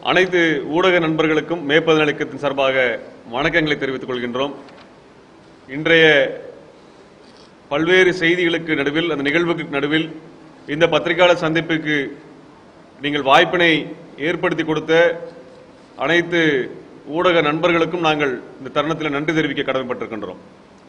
அனைத்து ஊடக நண்பர்களுக்கும் மேற்பது நிலையத்தின் சார்பாக வணக்கங்களை தெரிவித்துக் கொள்கின்றோம் இன்றைய பல்வேறு செய்திகளுக்கு நடுவில் அந்த நிகழ்வுக்கு நடுவில் இந்த பத்திரிகையாளர் சந்திப்புக்கு நீங்கள் வாய்ப்பினை ஏற்படுத்தி கொடுத்த அனைத்து ஊடக நண்பர்களுக்கும் நாங்கள் இந்த தருணத்தில் நன்றி தெரிவிக்க கடமைப்பட்டிருக்கின்றோம்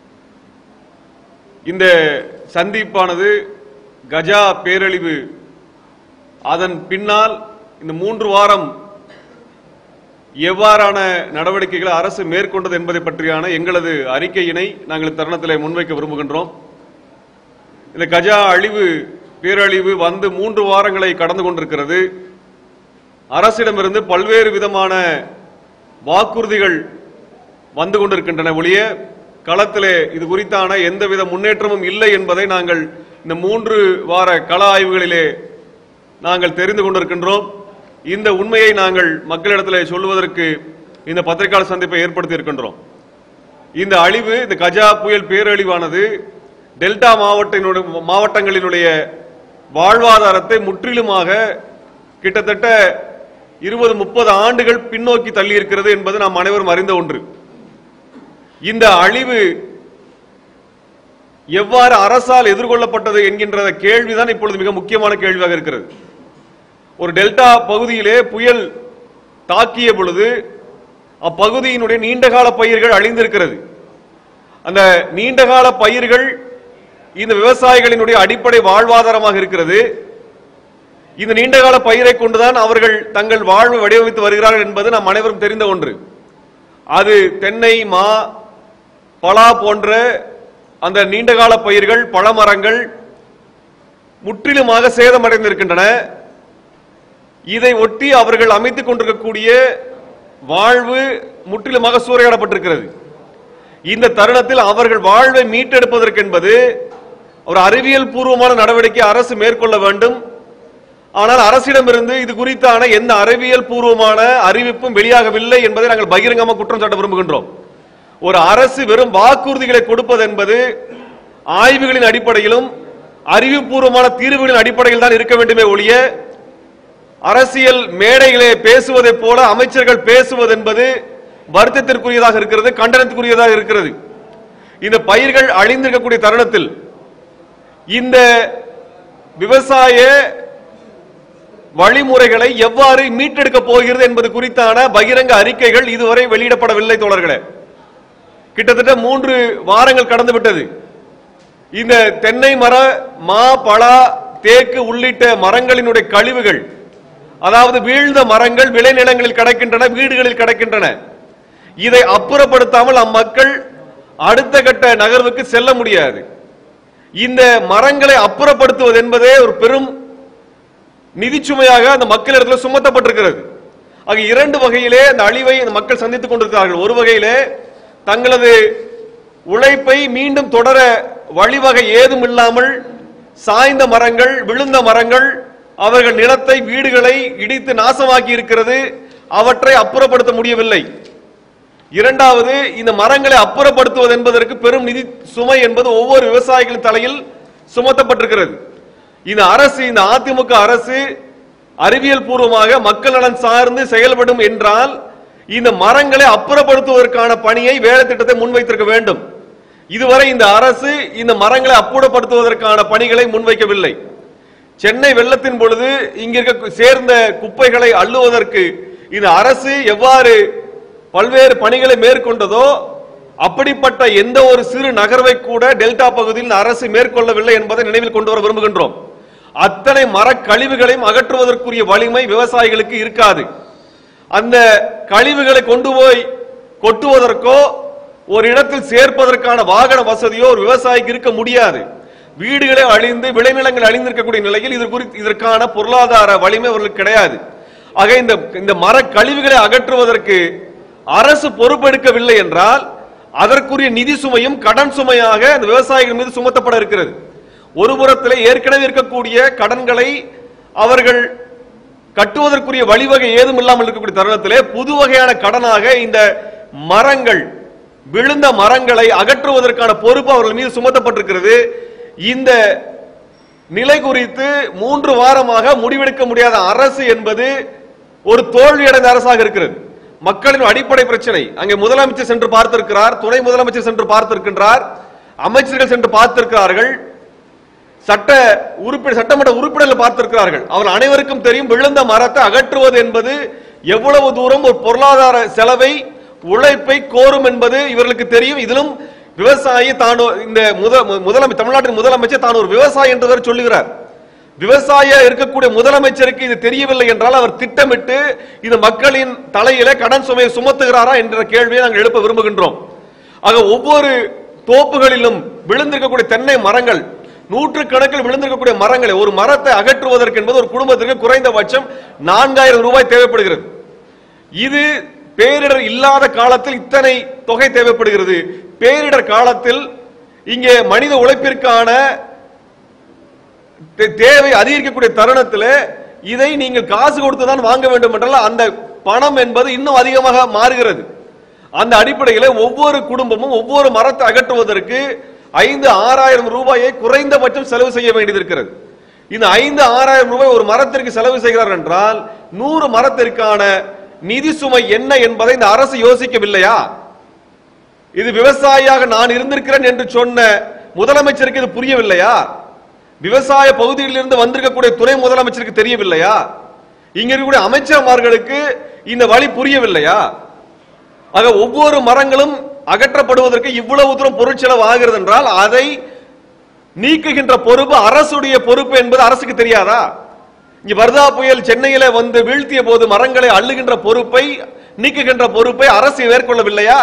இந்த சந்திப்பானது கஜா பேரழிவு அதன் பின்னால் இந்த மூன்று வாரம் எவ்வாறான நடவடிக்கைகளை அரசு மேற்கொண்டது என்பதை பற்றியான எங்களது அறிக்கையினை நாங்கள் இந்த தருணத்தில் முன்வைக்க விரும்புகின்றோம் இந்த கஜா அழிவு பேரழிவு வந்து மூன்று வாரங்களை கடந்து கொண்டிருக்கிறது அரசிடமிருந்து பல்வேறு விதமான வாக்குறுதிகள் வந்து கொண்டிருக்கின்றன ஒழிய களத்திலே இது குறித்தான எந்தவித முன்னேற்றமும் இல்லை என்பதை நாங்கள் இந்த மூன்று வார கள ஆய்வுகளிலே நாங்கள் தெரிந்து கொண்டிருக்கின்றோம் இந்த உண்மையை நாங்கள் மக்களிடத்திலே சொல்லுவதற்கு இந்த பத்திரிகையாளர் சந்திப்பை ஏற்படுத்தி இருக்கின்றோம் இந்த அழிவு இந்த கஜா புயல் பேரழிவானது டெல்டா மாவட்டினுடைய மாவட்டங்களினுடைய வாழ்வாதாரத்தை முற்றிலுமாக கிட்டத்தட்ட இருபது முப்பது ஆண்டுகள் பின்னோக்கி தள்ளி இருக்கிறது என்பது நாம் அனைவரும் அறிந்த ஒன்று இந்த அழிவு எவ்வாறு அரசால் எதிர்கொள்ளப்பட்டது என்கின்ற கேள்விதான் இப்பொழுது மிக முக்கியமான கேள்வியாக இருக்கிறது ஒரு டெல்டா பகுதியிலே புயல் தாக்கிய பொழுது அப்பகுதியினுடைய நீண்டகால பயிர்கள் அழிந்திருக்கிறது அந்த நீண்டகால பயிர்கள் இந்த விவசாயிகளினுடைய அடிப்படை வாழ்வாதாரமாக இருக்கிறது இந்த நீண்டகால பயிரை கொண்டுதான் அவர்கள் தங்கள் வாழ்வை வடிவமைத்து வருகிறார்கள் என்பது நாம் அனைவரும் தெரிந்த ஒன்று அது தென்னை மா பலா போன்ற அந்த நீண்டகால பயிர்கள் பழமரங்கள் முற்றிலுமாக சேதமடைந்திருக்கின்றன இதை ஒட்டி அவர்கள் அமைத்துக் கொண்டிருக்கக்கூடிய வாழ்வு முற்றிலுமாக சூறையாடப்பட்டிருக்கிறது இந்த தருணத்தில் அவர்கள் வாழ்வை மீட்டெடுப்பதற்கு என்பது ஒரு அறிவியல் பூர்வமான நடவடிக்கை அரசு மேற்கொள்ள வேண்டும் ஆனால் அரசிடமிருந்து இது குறித்தான எந்த அறிவியல் பூர்வமான அறிவிப்பும் வெளியாகவில்லை என்பதை நாங்கள் பகிரங்கமாக குற்றம் சாட்ட விரும்புகின்றோம் ஒரு அரசு வெறும் வாக்குறுதிகளை கொடுப்பது என்பது ஆய்வுகளின் அடிப்படையிலும் அறிவுபூர்வமான தீர்வுகளின் அடிப்படையில் தான் இருக்க வேண்டுமே ஒழிய அரசியல் மேடைகளே பேசுவதைப் போல அமைச்சர்கள் பேசுவது என்பது வருத்தத்திற்குரியதாக இருக்கிறது கண்டனத்துக்குரியதாக இருக்கிறது இந்த பயிர்கள் அழிந்திருக்கக்கூடிய தருணத்தில் இந்த விவசாய வழிமுறைகளை எவ்வாறு மீட்டெடுக்க போகிறது என்பது குறித்தான பகிரங்க அறிக்கைகள் இதுவரை வெளியிடப்படவில்லை தோழர்களே கிட்டத்தட்ட மூன்று வாரங்கள் கடந்து விட்டது இந்த தென்னை மர மா பலா தேக்கு உள்ளிட்ட மரங்களினுடைய கழிவுகள் அதாவது வீழ்ந்த மரங்கள் விளைநிலங்களில் கிடக்கின்றன வீடுகளில் கிடக்கின்றன இதை அப்புறப்படுத்தாமல் அம்மக்கள் அடுத்த கட்ட நகர்வுக்கு செல்ல முடியாது இந்த மரங்களை அப்புறப்படுத்துவது என்பதே ஒரு பெரும் நிதிச்சுமையாக அந்த மக்களிடத்தில் சுமத்தப்பட்டிருக்கிறது ஆக இரண்டு வகையிலே அந்த அழிவை அந்த மக்கள் சந்தித்துக் கொண்டிருக்கிறார்கள் ஒரு வகையிலே தங்களது உழைப்பை மீண்டும் தொடர வழிவகை ஏதும் இல்லாமல் சாய்ந்த மரங்கள் விழுந்த மரங்கள் அவர்கள் நிலத்தை வீடுகளை இடித்து நாசமாக்கி இருக்கிறது அவற்றை அப்புறப்படுத்த முடியவில்லை இரண்டாவது இந்த மரங்களை அப்புறப்படுத்துவது என்பதற்கு பெரும் நிதி சுமை என்பது ஒவ்வொரு விவசாயிகளின் தலையில் சுமத்தப்பட்டிருக்கிறது இந்த அரசு இந்த அதிமுக அரசு அறிவியல் பூர்வமாக மக்கள் நலன் சார்ந்து செயல்படும் என்றால் இந்த மரங்களை அப்புறப்படுத்துவதற்கான பணியை வேலை திட்டத்தை முன்வைத்திருக்க வேண்டும் இதுவரை இந்த அரசு இந்த மரங்களை அப்புறப்படுத்துவதற்கான பணிகளை முன்வைக்கவில்லை சென்னை வெள்ளத்தின் பொழுது இங்கிருக்க சேர்ந்த குப்பைகளை அள்ளுவதற்கு இந்த அரசு எவ்வாறு பல்வேறு பணிகளை மேற்கொண்டதோ அப்படிப்பட்ட எந்த ஒரு சிறு நகர்வை கூட டெல்டா பகுதியில் இந்த அரசு மேற்கொள்ளவில்லை என்பதை நினைவில் கொண்டு வர விரும்புகின்றோம் அத்தனை மரக்கழிவுகளையும் அகற்றுவதற்குரிய வலிமை விவசாயிகளுக்கு இருக்காது அந்த கழிவுகளை கொண்டு போய் கொட்டுவதற்கோ ஒரு இடத்தில் சேர்ப்பதற்கான வாகன வசதியோ ஒரு விவசாயிக்கு இருக்க முடியாது வீடுகளே அழிந்து விளைநிலங்கள் அழிந்திருக்கக்கூடிய நிலையில் இது குறித்து இதற்கான பொருளாதார வலிமை அவர்களுக்கு கிடையாது ஆக இந்த இந்த மர கழிவுகளை அகற்றுவதற்கு அரசு பொறுப்பெடுக்கவில்லை என்றால் அதற்குரிய நிதி சுமையும் கடன் சுமையாக அந்த விவசாயிகள் மீது சுமத்தப்பட இருக்கிறது ஒரு புறத்திலே ஏற்கனவே இருக்கக்கூடிய கடன்களை அவர்கள் கட்டுவதற்குரிய வழிவகை ஏதும் இல்லாமல் இருக்கக்கூடிய தருணத்திலே புது வகையான கடனாக இந்த மரங்கள் விழுந்த மரங்களை அகற்றுவதற்கான பொறுப்பு அவர்கள் மீது சுமத்தப்பட்டிருக்கிறது இந்த நிலை குறித்து மூன்று வாரமாக முடிவெடுக்க முடியாத அரசு என்பது ஒரு தோல்வி அடைந்த அரசாக இருக்கிறது மக்களின் அடிப்படை பிரச்சனை அங்கே முதலமைச்சர் சென்று பார்த்திருக்கிறார் துணை முதலமைச்சர் சென்று பார்த்திருக்கின்றார் அமைச்சர்கள் சென்று பார்த்திருக்கிறார்கள் சட்ட உறுப்பினர் சட்டமன்ற உறுப்பினர்கள் பார்த்திருக்கிறார்கள் அவர் அனைவருக்கும் தெரியும் விழுந்த மரத்தை அகற்றுவது என்பது எவ்வளவு தூரம் ஒரு பொருளாதார செலவை உழைப்பை கோரும் என்பது இவர்களுக்கு தெரியும் இதிலும் விவசாயி தான் ஒரு- இந்த முத முதலமை தமிழ்நாட்டின் முதலமைச்சர் தான் ஒரு விவசாயி என்று வேற சொல்லுகிறார் விவசாய இருக்கக்கூடிய முதலமைச்சருக்கு இது தெரியவில்லை என்றால் அவர் திட்டமிட்டு இந்த மக்களின் தலையில கடன் சுமையை சுமத்துகிறாரா என்ற கேள்வியை நாங்கள் எழுப்ப விரும்புகின்றோம் ஆக ஒவ்வொரு தோப்புகளிலும் விழுந்திருக்கக்கூடிய தென்னை மரங்கள் நூற்றுக்கணக்கில் விழுந்திருக்கக்கூடிய மரங்களை ஒரு மரத்தை அகற்றுவதற்கு என்பது ஒரு குடும்பத்திற்கு குறைந்தபட்சம் நான்காயிரம் ரூபாய் தேவைப்படுகிறது இது பேரிடர் இல்லாத காலத்தில் இத்தனை தொகை தேவைப்படுகிறது பேரிடர் காலத்தில் இங்கே மனித உழைப்பிற்கான தே- தேவை அதிகரிக்கக்கூடிய தருணத்தில் இதை நீங்கள் காசு கொடுத்து தான் வாங்க வேண்டும் என்றால் அந்த பணம் என்பது இன்னும் அதிகமாக மாறுகிறது அந்த அடிப்படையில் ஒவ்வொரு குடும்பமும் ஒவ்வொரு மரத்தை அகற்றுவதற்கு ஐந்து ஆறாயிரம் ரூபாயை குறைந்தபட்சம் செலவு செய்ய வேண்டியது இருக்கிறது இந்த ஐந்து ஆறாயிரம் ரூபாய் ஒரு மரத்திற்கு செலவு செய்கிறார் என்றால் நூறு மரத்திற்கான நிதி சுமை என்ன என்பதை இந்த அரசு யோசிக்கவில்லையா இது விவசாயியாக நான் இருந்திருக்கிறேன் என்று சொன்ன முதலமைச்சருக்கு இது புரியவில்லையா விவசாய பகுதியிலிருந்து வந்திருக்கக்கூடிய துணை முதலமைச்சருக்கு தெரியவில்லையா இங்க இருக்கக்கூடிய அமைச்சர்மார்களுக்கு இந்த வழி புரியவில்லையா ஆக ஒவ்வொரு மரங்களும் அகற்றப்படுவதற்கு இவ்வளவு தூரம் பொருட்செலவு ஆகிறது என்றால் அதை நீக்குகின்ற பொறுப்பு அரசுடைய பொறுப்பு என்பது அரசுக்கு தெரியாதா இங்க வர்தா புயல் சென்னையில வந்து வீழ்த்திய போது மரங்களை அள்ளுகின்ற பொறுப்பை நீக்குகின்ற பொறுப்பை அரசு மேற்கொள்ளவில்லையா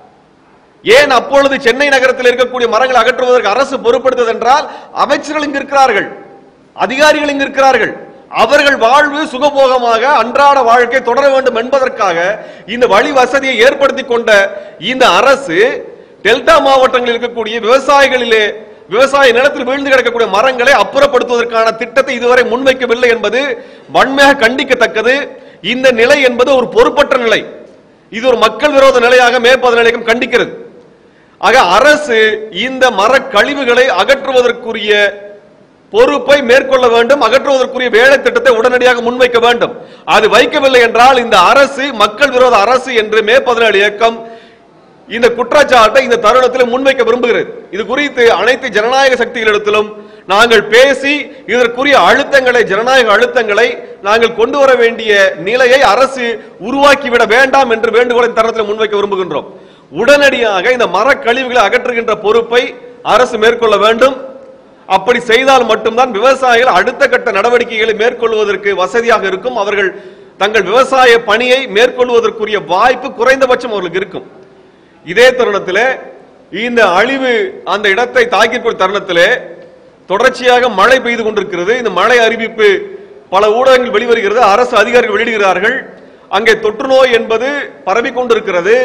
ஏன் அப்பொழுது சென்னை நகரத்தில் இருக்கக்கூடிய மரங்களை அகற்றுவதற்கு அரசு பொறுப்படுத்தது என்றால் அமைச்சர்கள் இங்கு இருக்கிறார்கள் அதிகாரிகள் இங்கு இருக்கிறார்கள் அவர்கள் வாழ்வு சுகபோகமாக அன்றாட வாழ்க்கை தொடர வேண்டும் என்பதற்காக இந்த வழி வசதியை ஏற்படுத்தி கொண்ட இந்த அரசு டெல்டா மாவட்டங்களில் இருக்கக்கூடிய விவசாயிகளிலே விவசாய நிலத்தில் வீழ்ந்து கிடக்கக்கூடிய மரங்களை அப்புறப்படுத்துவதற்கான திட்டத்தை இதுவரை முன்வைக்கவில்லை என்பது வன்மையாக கண்டிக்கத்தக்கது இந்த நிலை என்பது ஒரு பொறுப்பற்ற நிலை இது ஒரு மக்கள் விரோத நிலையாக மேற்பத நிலையம் கண்டிக்கிறது ஆக அரசு இந்த மர கழிவுகளை அகற்றுவதற்குரிய பொறுப்பை மேற்கொள்ள வேண்டும் அகற்றுவதற்குரிய வேலை திட்டத்தை உடனடியாக முன்வைக்க வேண்டும் அது வைக்கவில்லை என்றால் இந்த அரசு மக்கள் விரோத அரசு என்று மே பதினேழு இயக்கம் இந்த குற்றச்சாட்டை இந்த தருணத்தில் முன்வைக்க விரும்புகிறது இது குறித்து அனைத்து ஜனநாயக சக்திகளிடத்திலும் நாங்கள் பேசி இதற்குரிய அழுத்தங்களை ஜனநாயக அழுத்தங்களை நாங்கள் கொண்டு வர வேண்டிய நிலையை அரசு உருவாக்கிவிட வேண்டாம் என்று வேண்டுகோளை இந்த தருணத்தில் முன்வைக்க விரும்புகின்றோம் உடனடியாக இந்த மரக்கழிவுகளை அகற்றுகின்ற பொறுப்பை அரசு மேற்கொள்ள வேண்டும் அப்படி செய்தால் மட்டும்தான் விவசாயிகள் அடுத்த கட்ட நடவடிக்கைகளை மேற்கொள்வதற்கு வசதியாக இருக்கும் அவர்கள் தங்கள் விவசாய பணியை மேற்கொள்வதற்குரிய வாய்ப்பு குறைந்தபட்சம் அவர்களுக்கு இருக்கும் இதே தருணத்திலே இந்த அழிவு அந்த இடத்தை தாக்கிய தருணத்திலே தொடர்ச்சியாக மழை பெய்து கொண்டிருக்கிறது இந்த மழை அறிவிப்பு பல ஊடகங்கள் வெளிவருகிறது அரசு அதிகாரிகள் வெளியிடுகிறார்கள் அங்கே தொற்று நோய் என்பது பரவிக் கொண்டிருக்கிறது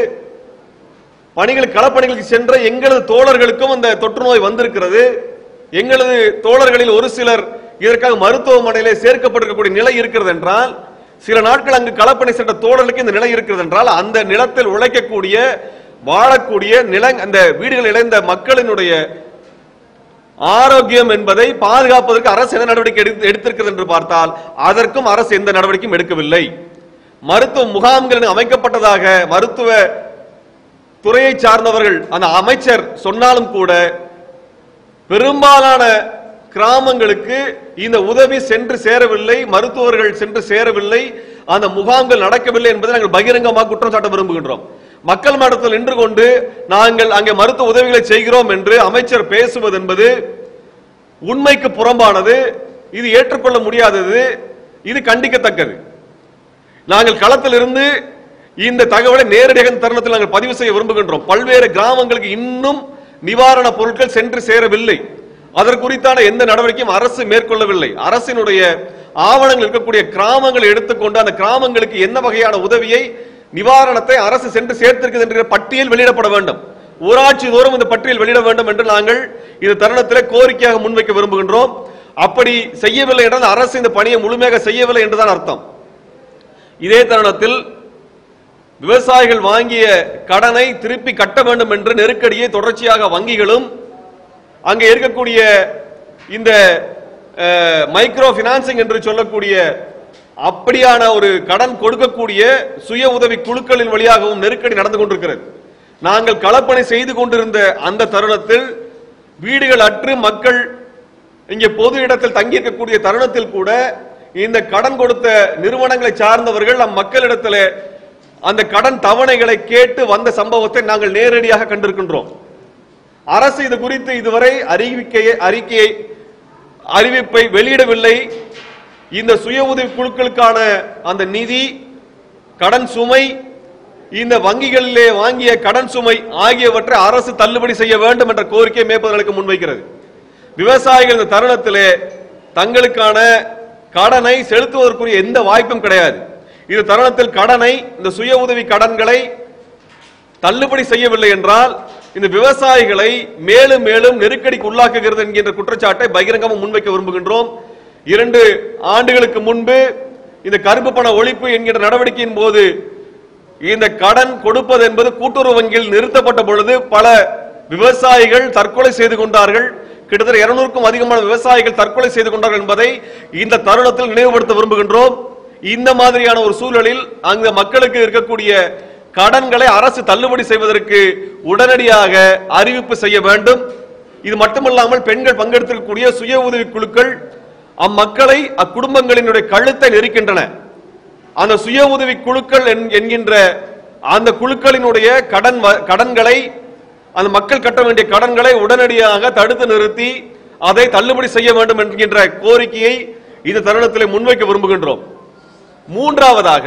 பணிகள் களப்பணிகளுக்கு சென்ற எங்களது தோழர்களுக்கும் அந்த தொற்று நோய் வந்திருக்கிறது எங்களது தோழர்களில் ஒரு சிலர் இதற்காக மருத்துவமனையிலே சேர்க்கப்பட்டிருக்கக்கூடிய நிலை இருக்கிறது என்றால் சில நாட்கள் அங்கு களப்பணி சென்ற தோழர்களுக்கு இந்த நிலை இருக்கிறது என்றால் அந்த நிலத்தில் உழைக்கக்கூடிய வாழக்கூடிய நில அந்த வீடுகள் இழந்த மக்களினுடைய ஆரோக்கியம் என்பதை பாதுகாப்பதற்கு அரசு என்ன நடவடிக்கை எடுத்து- எடுத்திருக்கிறது என்று பார்த்தால் அதற்கும் அரசு எந்த நடவடிக்கையும் எடுக்கவில்லை மருத்துவ முகாம்கள் அமைக்கப்பட்டதாக மருத்துவ துறையை சார்ந்தவர்கள் அந்த அமைச்சர் சொன்னாலும் கூட பெரும்பாலான கிராமங்களுக்கு இந்த உதவி சென்று சேரவில்லை மருத்துவர்கள் சென்று சேரவில்லை அந்த முகாம்கள் நடக்கவில்லை என்பதை நாங்கள் பகிரங்கமாக குற்றம் சாட்ட விரும்புகின்றோம் மக்கள் மன்றத்தில் நின்று கொண்டு நாங்கள் அங்கே மருத்துவ உதவிகளை செய்கிறோம் என்று அமைச்சர் பேசுவது என்பது உண்மைக்கு புறம்பானது இது ஏற்றுக்கொள்ள முடியாதது இது கண்டிக்கத்தக்கது நாங்கள் களத்தில் இருந்து இந்த தகவலை நேரடியாக இந்த தருணத்தில் நாங்கள் பதிவு செய்ய விரும்புகின்றோம் பல்வேறு கிராமங்களுக்கு இன்னும் நிவாரண பொருட்கள் சென்று சேரவில்லை அதற்குறித்தான எந்த நடவடிக்கையும் அரசு மேற்கொள்ளவில்லை அரசினுடைய ஆவணங்கள் இருக்கக்கூடிய கிராமங்களை எடுத்துக்கொண்டு அந்த கிராமங்களுக்கு என்ன வகையான உதவியை நிவாரணத்தை அரசு சென்று சேர்த்திருக்கிறது என்கிற பட்டியல் வெளியிடப்பட வேண்டும் ஊராட்சி தோறும் இந்த பட்டியல் வெளியிட வேண்டும் என்று நாங்கள் இந்த தருணத்தில் கோரிக்கையாக முன்வைக்க விரும்புகின்றோம் அப்படி செய்யவில்லை என்றால் அரசு இந்த பணியை முழுமையாக செய்யவில்லை என்றுதான் அர்த்தம் இதே தருணத்தில் விவசாயிகள் வாங்கிய கடனை திருப்பி கட்ட வேண்டும் என்ற நெருக்கடியை தொடர்ச்சியாக வங்கிகளும் அங்கே இருக்கக்கூடிய இந்த மைக்ரோ பினான்சிங் என்று சொல்லக்கூடிய அப்படியான ஒரு கடன் கொடுக்கக்கூடிய சுய உதவி குழுக்களின் வழியாகவும் நெருக்கடி நடந்து கொண்டிருக்கிறது நாங்கள் களப்பணி செய்து கொண்டிருந்த அந்த தருணத்தில் வீடுகள் அற்று மக்கள் இங்கே பொது இடத்தில் தங்கியிருக்கக்கூடிய தருணத்தில் கூட இந்த கடன் கொடுத்த நிறுவனங்களை சார்ந்தவர்கள் நம் மக்களிடத்தில் அந்த கடன் தவணைகளை கேட்டு வந்த சம்பவத்தை நாங்கள் நேரடியாக கண்டிருக்கின்றோம் அரசு இது குறித்து இதுவரை அறிவிக்கையை அறிக்கையை அறிவிப்பை வெளியிடவில்லை இந்த சுய உதவி குழுக்களுக்கான அந்த நிதி கடன் சுமை இந்த வங்கிகளிலே வாங்கிய கடன் சுமை ஆகியவற்றை அரசு தள்ளுபடி செய்ய வேண்டும் என்ற கோரிக்கை மேற்பதற்கு முன்வைக்கிறது விவசாயிகள் இந்த தருணத்திலே தங்களுக்கான கடனை செலுத்துவதற்குரிய எந்த வாய்ப்பும் கிடையாது இந்த தருணத்தில் கடனை இந்த சுய உதவி கடன்களை தள்ளுபடி செய்யவில்லை என்றால் இந்த விவசாயிகளை மேலும் மேலும் நெருக்கடிக்கு உள்ளாக்குகிறது என்கின்ற குற்றச்சாட்டை பகிரங்கமாக முன்வைக்க விரும்புகின்றோம் இரண்டு ஆண்டுகளுக்கு முன்பு இந்த கருப்பு பண ஒழிப்பு என்கின்ற நடவடிக்கையின் போது இந்த கடன் கொடுப்பது என்பது கூட்டுறவு வங்கியில் நிறுத்தப்பட்ட பொழுது பல விவசாயிகள் தற்கொலை செய்து கொண்டார்கள் கிட்டத்தட்ட இருநூறுக்கும் அதிகமான விவசாயிகள் தற்கொலை செய்து கொண்டார்கள் என்பதை இந்த தருணத்தில் நினைவுபடுத்த விரும்புகின்றோம் இந்த மாதிரியான ஒரு சூழலில் அங்க மக்களுக்கு இருக்கக்கூடிய கடன்களை அரசு தள்ளுபடி செய்வதற்கு உடனடியாக அறிவிப்பு செய்ய வேண்டும் இது மட்டுமல்லாமல் பெண்கள் பங்கெடுத்திருக்கக்கூடிய சுய உதவி குழுக்கள் அம்மக்களை அக்குடும்பங்களினுடைய கழுத்தை நெரிக்கின்றன அந்த சுய உதவி குழுக்கள் என்- என்கின்ற அந்த குழுக்களினுடைய கடன் வ- கடன்களை அந்த மக்கள் கட்ட வேண்டிய கடன்களை உடனடியாக தடுத்து நிறுத்தி அதை தள்ளுபடி செய்ய வேண்டும் என்கின்ற கோரிக்கையை இந்த தருணத்தில் முன்வைக்க விரும்புகின்றோம் மூன்றாவதாக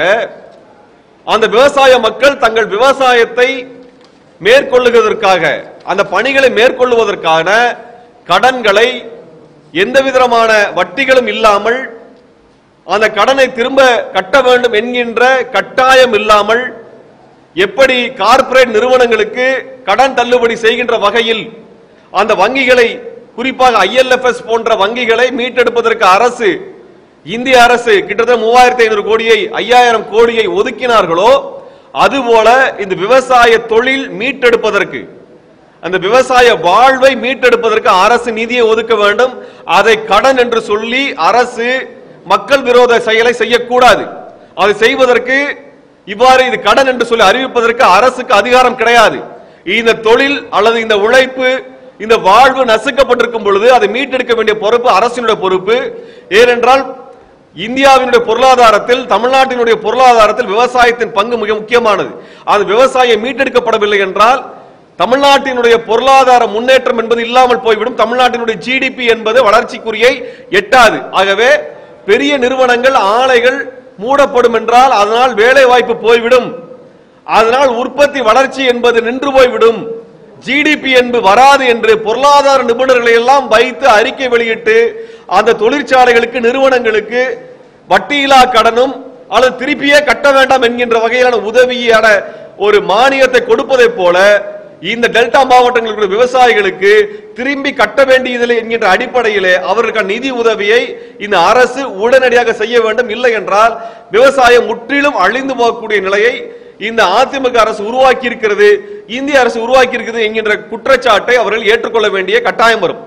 அந்த விவசாய மக்கள் தங்கள் விவசாயத்தை மேற்கொள்ளுவதற்காக அந்த பணிகளை மேற்கொள்ளுவதற்கான கடன்களை எந்த விதமான வட்டிகளும் இல்லாமல் அந்த கடனை திரும்ப கட்ட வேண்டும் என்கின்ற கட்டாயம் இல்லாமல் எப்படி கார்ப்பரேட் நிறுவனங்களுக்கு கடன் தள்ளுபடி செய்கின்ற வகையில் அந்த வங்கிகளை குறிப்பாக ஐஎல்எஃப்எஸ் போன்ற வங்கிகளை மீட்டெடுப்பதற்கு அரசு இந்திய அரசு கிட்டத்தட்ட மூவாயிரத்தி ஐநூறு கோடியை ஐயாயிரம் கோடியை ஒதுக்கினார்களோ அதுபோல இந்த விவசாய தொழில் மீட்டெடுப்பதற்கு அந்த விவசாய வாழ்வை மீட்டெடுப்பதற்கு அரசு நிதியை ஒதுக்க வேண்டும் அதை கடன் என்று சொல்லி அரசு மக்கள் விரோத செயலை செய்யக்கூடாது அதை செய்வதற்கு இவ்வாறு இது கடன் என்று சொல்லி அறிவிப்பதற்கு அரசுக்கு அதிகாரம் கிடையாது இந்த தொழில் அல்லது இந்த உழைப்பு இந்த வாழ்வு நசுக்கப்பட்டிருக்கும் பொழுது அதை மீட்டெடுக்க வேண்டிய பொறுப்பு அரசினுடைய பொறுப்பு ஏனென்றால் இந்தியாவினுடைய பொருளாதாரத்தில் தமிழ்நாட்டினுடைய பொருளாதாரத்தில் விவசாயத்தின் பங்கு மிக முக்கியமானது அது விவசாயம் மீட்டெடுக்கப்படவில்லை என்றால் தமிழ்நாட்டினுடைய பொருளாதார முன்னேற்றம் என்பது இல்லாமல் போய்விடும் தமிழ்நாட்டினுடைய ஜிடிபி என்பது வளர்ச்சிக்குறியை எட்டாது ஆகவே பெரிய நிறுவனங்கள் ஆலைகள் மூடப்படும் என்றால் அதனால் வேலை வாய்ப்பு போய்விடும் அதனால் உற்பத்தி வளர்ச்சி என்பது நின்று போய்விடும் ஜிடிபி என்பது வராது என்று பொருளாதார நிபுணர்களை எல்லாம் வைத்து அறிக்கை வெளியிட்டு அந்த தொழிற்சாலைகளுக்கு நிறுவனங்களுக்கு வட்டியில்லா கடனும் அல்லது திருப்பியே கட்ட வேண்டாம் என்கின்ற வகையிலான உதவியான ஒரு மானியத்தை கொடுப்பதை போல இந்த டெல்டா மாவட்டங்களில் உள்ள விவசாயிகளுக்கு திரும்பி கட்ட வேண்டியதில்லை என்கின்ற அடிப்படையிலே அவர்களுக்கான நிதி உதவியை இந்த அரசு உடனடியாக செய்ய வேண்டும் இல்லை என்றால் விவசாயம் முற்றிலும் அழிந்து போகக்கூடிய நிலையை இந்த அதிமுக அரசு உருவாக்கி இருக்கிறது இந்திய அரசு உருவாக்கி இருக்கிறது என்கின்ற குற்றச்சாட்டை அவர்கள் ஏற்றுக்கொள்ள வேண்டிய கட்டாயம் வரும்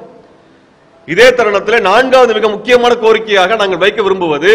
இதே தருணத்தில் நான்காவது மிக முக்கியமான கோரிக்கையாக நாங்கள் வைக்க விரும்புவது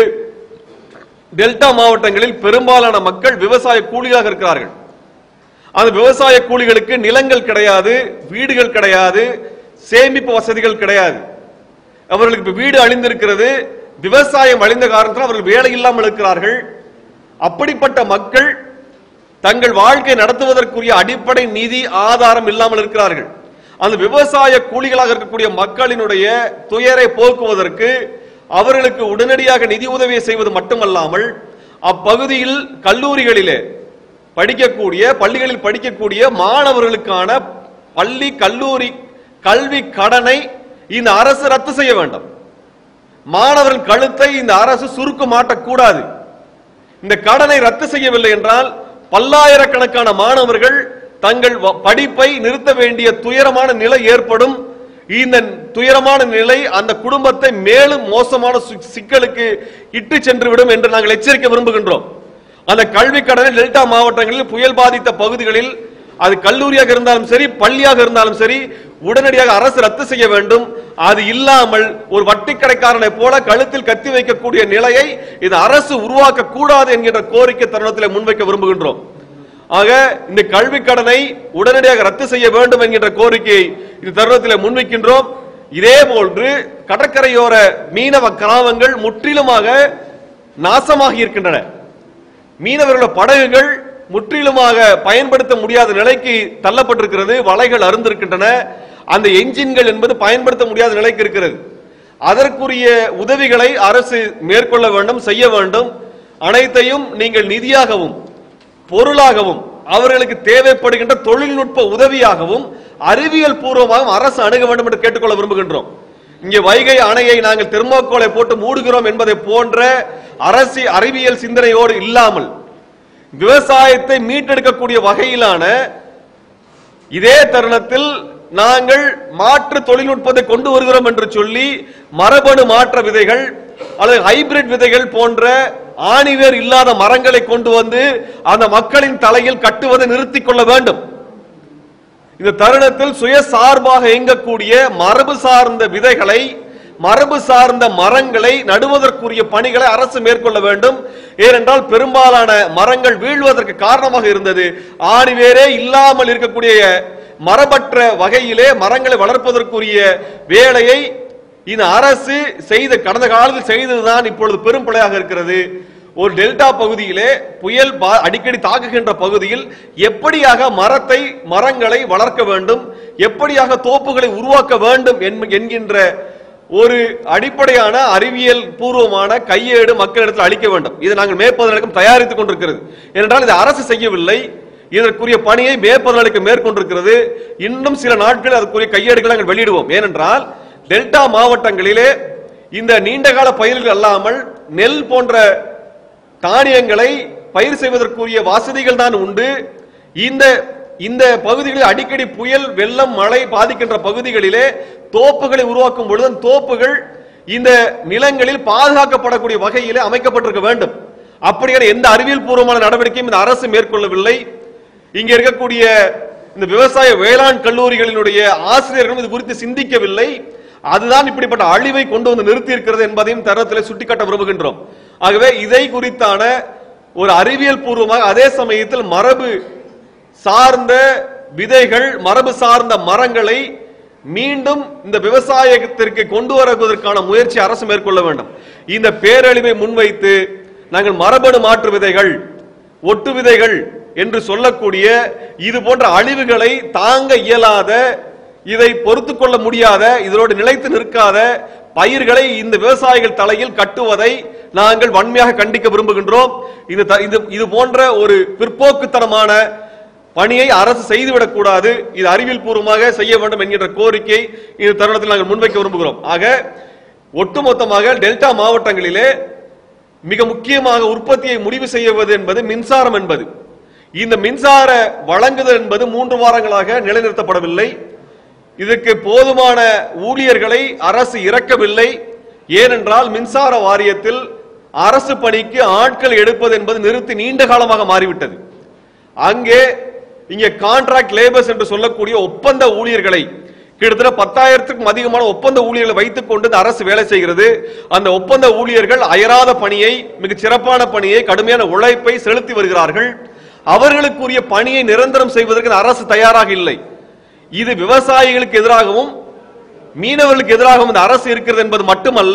டெல்டா மாவட்டங்களில் பெரும்பாலான மக்கள் விவசாய கூலியாக இருக்கிறார்கள் அந்த விவசாய கூலிகளுக்கு நிலங்கள் கிடையாது வீடுகள் கிடையாது சேமிப்பு வசதிகள் கிடையாது அவர்களுக்கு இப்ப வீடு அழிந்திருக்கிறது விவசாயம் அழிந்த காரணத்தால் அவர்கள் வேலை இல்லாமல் இருக்கிறார்கள் அப்படிப்பட்ட மக்கள் தங்கள் வாழ்க்கை நடத்துவதற்குரிய அடிப்படை நிதி ஆதாரம் இல்லாமல் இருக்கிறார்கள் அந்த விவசாய கூலிகளாக இருக்கக்கூடிய மக்களினுடைய துயரை போக்குவதற்கு அவர்களுக்கு உடனடியாக நிதி உதவியை செய்வது மட்டுமல்லாமல் அப்பகுதியில் கல்லூரிகளிலே படிக்கக்கூடிய பள்ளிகளில் படிக்கக்கூடிய மாணவர்களுக்கான பள்ளி கல்லூரி கல்வி கடனை இந்த அரசு ரத்து செய்ய வேண்டும் மாணவர்கள் கழுத்தை இந்த அரசு சுருக்க மாட்டக்கூடாது இந்த கடனை ரத்து செய்யவில்லை என்றால் பல்லாயிரக்கணக்கான மாணவர்கள் தங்கள் வ- படிப்பை நிறுத்த வேண்டிய துயரமான நிலை ஏற்படும் இந்த துயரமான நிலை அந்த குடும்பத்தை மேலும் மோசமான சி- சிக்கலுக்கு இட்டு சென்று விடும் என்று நாங்கள் எச்சரிக்க விரும்புகின்றோம் அந்த கல்வி கடனை டெல்டா மாவட்டங்களில் புயல் பாதித்த பகுதிகளில் அது கல்லூரியாக இருந்தாலும் சரி பள்ளியாக இருந்தாலும் சரி உடனடியாக அரசு ரத்து செய்ய வேண்டும் அது இல்லாமல் ஒரு வட்டி கடைக்காரனை போல கழுத்தில் கத்தி வைக்கக்கூடிய நிலையை இது அரசு உருவாக்க கூடாது என்கின்ற கோரிக்கை தருணத்தில் முன்வைக்க விரும்புகின்றோம் ஆக இந்த கல்வி கடனை உடனடியாக ரத்து செய்ய வேண்டும் என்கின்ற கோரிக்கையை இந்த தருணத்தில் முன்வைக்கின்றோம் இதே போன்று கடற்கரையோர மீனவ கிராமங்கள் முற்றிலுமாக நாசமாகி இருக்கின்றன மீனவர்களோட படகுகள் முற்றிலுமாக பயன்படுத்த முடியாத நிலைக்கு தள்ளப்பட்டிருக்கிறது வலைகள் அருந்திருக்கின்றன அந்த என்ஜின்கள் என்பது பயன்படுத்த முடியாத நிலைக்கு இருக்கிறது அதற்குரிய உதவிகளை அரசு மேற்கொள்ள வேண்டும் செய்ய வேண்டும் அனைத்தையும் நீங்கள் நிதியாகவும் பொருளாகவும் அவர்களுக்கு தேவைப்படுகின்ற தொழில்நுட்ப உதவியாகவும் அறிவியல் பூர்வமாகவும் அரசு அணுக வேண்டும் என்று கேட்டுக்கொள்ள விரும்புகின்றோம் இங்கே வைகை அணையை நாங்கள் தெர்மோக்கோலை போட்டு மூடுகிறோம் என்பதை போன்ற அரசு அறிவியல் சிந்தனையோடு இல்லாமல் விவசாயத்தை மீட்டெடுக்கக்கூடிய வகையிலான இதே தருணத்தில் நாங்கள் மாற்று தொழில்நுட்பத்தை கொண்டு வருகிறோம் என்று சொல்லி மரபணு மாற்ற விதைகள் அல்லது ஹைபிரிட் விதைகள் போன்ற ஆணிவேர் இல்லாத மரங்களை கொண்டு வந்து அந்த மக்களின் தலையில் கட்டுவதை நிறுத்திக் கொள்ள வேண்டும் இந்த தருணத்தில் சுயசார்பாக இயங்கக்கூடிய மரபு சார்ந்த விதைகளை மரபு சார்ந்த மரங்களை நடுவதற்குரிய பணிகளை அரசு மேற்கொள்ள வேண்டும் ஏனென்றால் பெரும்பாலான மரங்கள் வீழ்வதற்கு காரணமாக இருந்தது ஆணிவேரே இல்லாமல் இருக்கக்கூடிய மரபற்ற வகையிலே மரங்களை வளர்ப்பதற்குரிய வேலையை இந்த அரசு செய்த கடந்த காலத்தில் செய்ததுதான் இப்பொழுது பெரும் பிழையாக இருக்கிறது ஒரு டெல்டா பகுதியிலே புயல் பா- அடிக்கடி தாக்குகின்ற பகுதியில் எப்படியாக மரத்தை மரங்களை வளர்க்க வேண்டும் எப்படியாக தோப்புகளை உருவாக்க வேண்டும் என்ம- என்கின்ற ஒரு அடிப்படையான அறிவியல் பூர்வமான கையேடு மக்களிடத்தில் அளிக்க வேண்டும் இதை நாங்கள் மேற்பதற்கும் தயாரித்துக் கொண்டிருக்கிறது ஏனென்றால் இது அரசு செய்யவில்லை இதற்குரிய பணியை மேற்பதற்கு மேற்கொண்டிருக்கிறது இன்னும் சில நாட்கள் அதற்குரிய கையேடுகளை நாங்கள் வெளியிடுவோம் ஏனென்றால் டெல்டா மாவட்டங்களிலே இந்த நீண்டகால பயிர்கள் அல்லாமல் நெல் போன்ற தானியங்களை பயிர் செய்வதற்குரிய வசதிகள் தான் உண்டு இந்த இந்த பகுதிகளில் அடிக்கடி புயல் வெள்ளம் மழை பாதிக்கின்ற பகுதிகளிலே தோப்புகளை உருவாக்கும் பொழுது அந்த தோப்புகள் இந்த நிலங்களில் பாதுகாக்கப்படக்கூடிய வகையிலே அமைக்கப்பட்டிருக்க வேண்டும் அப்படியான எந்த அறிவியல் பூர்வமான நடவடிக்கையும் இந்த அரசு மேற்கொள்ளவில்லை இங்க இருக்கக்கூடிய இந்த விவசாய வேளாண் கல்லூரிகளினுடைய ஆசிரியர்களும் இது குறித்து சிந்திக்கவில்லை அதுதான் இப்படிப்பட்ட அழிவை கொண்டு வந்து நிறுத்தி இருக்கிறது என்பதையும் தரத்தில் சுட்டிக்காட்ட விரும்புகின்றோம் ஆகவே இதை குறித்தான ஒரு அறிவியல் பூர்வமாக அதே சமயத்தில் மரபு சார்ந்த விதைகள் மரபு சார்ந்த மரங்களை மீண்டும் இந்த விவசாயத்திற்கு கொண்டு வருவதற்கான முயற்சி அரசு மேற்கொள்ள வேண்டும் இந்த பேரழிவை முன்வைத்து நாங்கள் மரபணு மாற்று விதைகள் ஒட்டு விதைகள் என்று சொல்லக்கூடிய இது போன்ற அழிவுகளை தாங்க இயலாத இதை பொறுத்து கொள்ள முடியாத இதனோடு நிலைத்து நிற்காத பயிர்களை இந்த விவசாயிகள் தலையில் கட்டுவதை நாங்கள் வன்மையாக கண்டிக்க விரும்புகின்றோம் இது த- இது இது போன்ற ஒரு பிற்போக்குத்தனமான பணியை அரசு செய்துவிடக் கூடாது இது அறிவியல் பூர்வமாக செய்ய வேண்டும் என்கின்ற கோரிக்கை இந்த தருணத்தில் நாங்கள் முன்வைக்க விரும்புகிறோம் ஆக ஒட்டுமொத்தமாக டெல்டா மாவட்டங்களிலே மிக முக்கியமாக உற்பத்தியை முடிவு செய்வது என்பது மின்சாரம் என்பது இந்த மின்சார வழங்குதல் என்பது மூன்று வாரங்களாக நிலைநிறுத்தப்படவில்லை இதற்கு போதுமான ஊழியர்களை அரசு இறக்கவில்லை ஏனென்றால் மின்சார வாரியத்தில் அரசு பணிக்கு ஆட்கள் எடுப்பது என்பது நிறுத்தி நீண்ட காலமாக மாறிவிட்டது அங்கே இங்கே கான்ட்ராக்ட் லேபர்ஸ் என்று சொல்லக்கூடிய ஒப்பந்த ஊழியர்களை கிட்டத்தட்ட பத்தாயிரத்துக்கும் அதிகமான ஒப்பந்த ஊழியர்களை வைத்துக் கொண்டு இந்த அரசு வேலை செய்கிறது அந்த ஒப்பந்த ஊழியர்கள் அயராத பணியை மிகச் சிறப்பான பணியை கடுமையான உழைப்பை செலுத்தி வருகிறார்கள் அவர்களுக்குரிய பணியை நிரந்தரம் செய்வதற்கு இந்த அரசு தயாராக இல்லை இது விவசாயிகளுக்கு எதிராகவும் மீனவர்களுக்கு எதிராகவும் இந்த அரசு இருக்கிறது என்பது மட்டுமல்ல